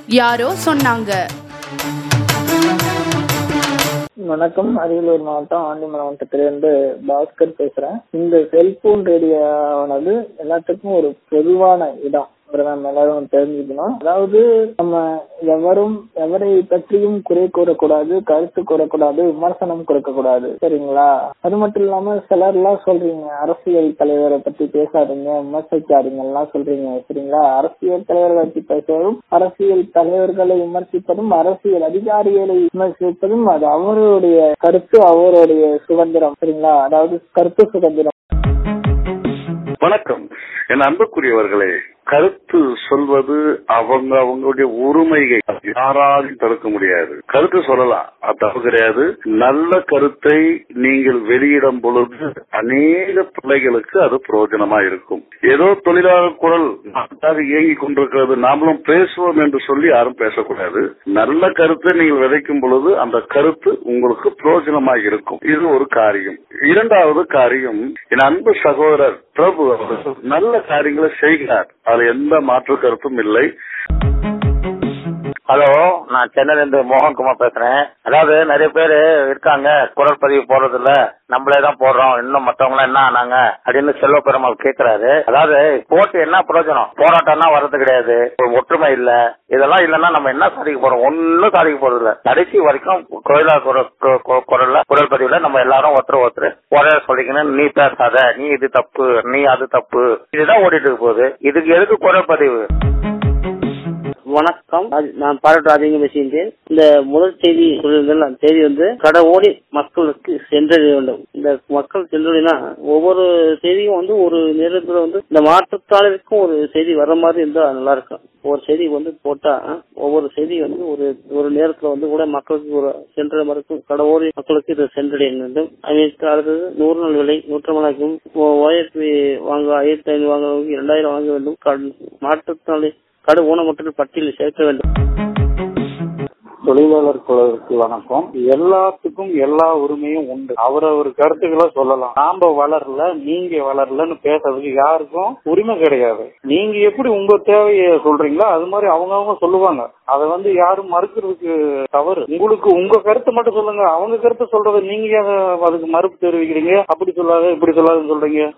யாரோ சொன்னாங்க வணக்கம் அரியலூர் மாவட்டம் ஆண்டிமலை மாவட்டத்திலிருந்து பாஸ்கர் பேசுறேன் இந்த செல்போன் ரேடியோவானது எல்லாத்துக்கும் ஒரு பொதுவான இடம் அதை நம்ம எல்லாரும் தெரிஞ்சுக்கணும் அதாவது நம்ம எவரும் எவரை பற்றியும் குறை கூறக்கூடாது கருத்து கூறக்கூடாது விமர்சனம் கொடுக்கக்கூடாது சரிங்களா அது மட்டும் இல்லாம சிலர் எல்லாம் சொல்றீங்க அரசியல் தலைவரை பத்தி பேசாதீங்க விமர்சிக்காதீங்க எல்லாம் சொல்றீங்க சரிங்களா அரசியல் தலைவர்களை பத்தி பேசுவதும் அரசியல் தலைவர்களை விமர்சிப்பதும் அரசியல் அதிகாரிகளை விமர்சிப்பதும் அது அவருடைய கருத்து அவருடைய சுதந்திரம் சரிங்களா அதாவது கருத்து சுதந்திரம் வணக்கம் என் அன்புக்குரியவர்களே கருத்து சொல்வது அவங்க அவங்களுடைய உரிமையை யாராலும் தடுக்க முடியாது கருத்து சொல்லலாம் அது தப்பு கிடையாது நல்ல கருத்தை நீங்கள் வெளியிடும் பொழுது அநேக பிள்ளைகளுக்கு அது பிரயோஜனமா இருக்கும் ஏதோ தொழிலாளர் குரல் நமக்காக இயங்கி கொண்டிருக்கிறது நாமளும் பேசுவோம் என்று சொல்லி யாரும் பேசக்கூடாது நல்ல கருத்தை நீங்கள் விதைக்கும் பொழுது அந்த கருத்து உங்களுக்கு பிரயோஜனமாக இருக்கும் இது ஒரு காரியம் இரண்டாவது காரியம் என் அன்பு சகோதரர் பிரபு அவர்கள் நல்ல காரியங்களை செய்கிறார் அதுல எந்த மாற்று கருத்தும் இல்லை ஹலோ நான் சென்னையில இருந்து மோகன்குமார் பேசுறேன் அதாவது நிறைய பேர் இருக்காங்க குரல் பதிவு போடுறது இல்ல நம்மளே தான் போடுறோம் இன்னும் மத்தவங்க என்ன ஆனாங்க அப்படின்னு செல்வ பெருமாள் கேக்குறாரு அதாவது போட்டு என்ன பிரயோஜனம் போராட்டம்னா வர்றது கிடையாது ஒரு ஒற்றுமை இல்ல இதெல்லாம் இல்லைன்னா நம்ம என்ன சாதிக்க போறோம் ஒன்னும் சாதிக்க போறது இல்ல கடைசி வரைக்கும் கோயிலா குரல்ல குரல் பதிவுல நம்ம எல்லாரும் ஒருத்தர் ஒருத்தர் ஒரே சொல்லிக்கணும் நீ பேசாத நீ இது தப்பு நீ அது தப்பு இதுதான் ஓடிட்டு இருக்க போகுது இதுக்கு எதுக்கு குரல் பதிவு வணக்கம் ராஜ்- நான் பாராட்டு ராஜிங்க பேசுகின்றேன் இந்த முதல் செய்தி சொல்லியிருந்தேன் அந்த செய்தி வந்து கடவோடி மக்களுக்கு சென்றடைய வேண்டும் இந்த மக்கள் சென்றடைனா ஒவ்வொரு செய்தியும் வந்து ஒரு நேரத்துல வந்து இந்த மாற்றுத்தாளருக்கும் ஒரு செய்தி வர மாதிரி இருந்தா நல்லா இருக்கும் ஒரு செய்தி வந்து போட்டா ஒவ்வொரு செய்தி வந்து ஒரு ஒரு நேரத்துல வந்து கூட மக்களுக்கு ஒரு சென்ற மாதிரி இருக்கும் கடவோடி மக்களுக்கு இது சென்றடைய வேண்டும் அதற்கு அடுத்தது நூறு நாள் விலை நூற்றமலாக்கும் ஓஆர்பி வாங்க ஆயிரத்தி ஐநூறு வாங்க இரண்டாயிரம் வாங்க வேண்டும் கடன் மாற்றுத்தாளி கடு ஊனமுற்ற பட்டியலில் சேர்க்க வேண்டும் தொழிலாளர் குழுவிற்கு வணக்கம் எல்லாத்துக்கும் எல்லா உரிமையும் உண்டு அவரவர் கருத்துக்களை சொல்லலாம் நாம வளரல நீங்க வளரலன்னு பேசுறதுக்கு யாருக்கும் உரிமை கிடையாது நீங்க எப்படி உங்க தேவையை சொல்றீங்களோ அது மாதிரி அவங்க அவங்க சொல்லுவாங்க அதை வந்து யாரும் மறுக்கிறதுக்கு தவறு உங்களுக்கு உங்க கருத்தை மட்டும் சொல்லுங்க அவங்க கருத்தை சொல்றதை நீங்க ஏன் அதுக்கு மறுப்பு தெரிவிக்கிறீங்க அப்படி சொல்லாத இப்படி சொல்லாதுன்னு சொல்றீங்க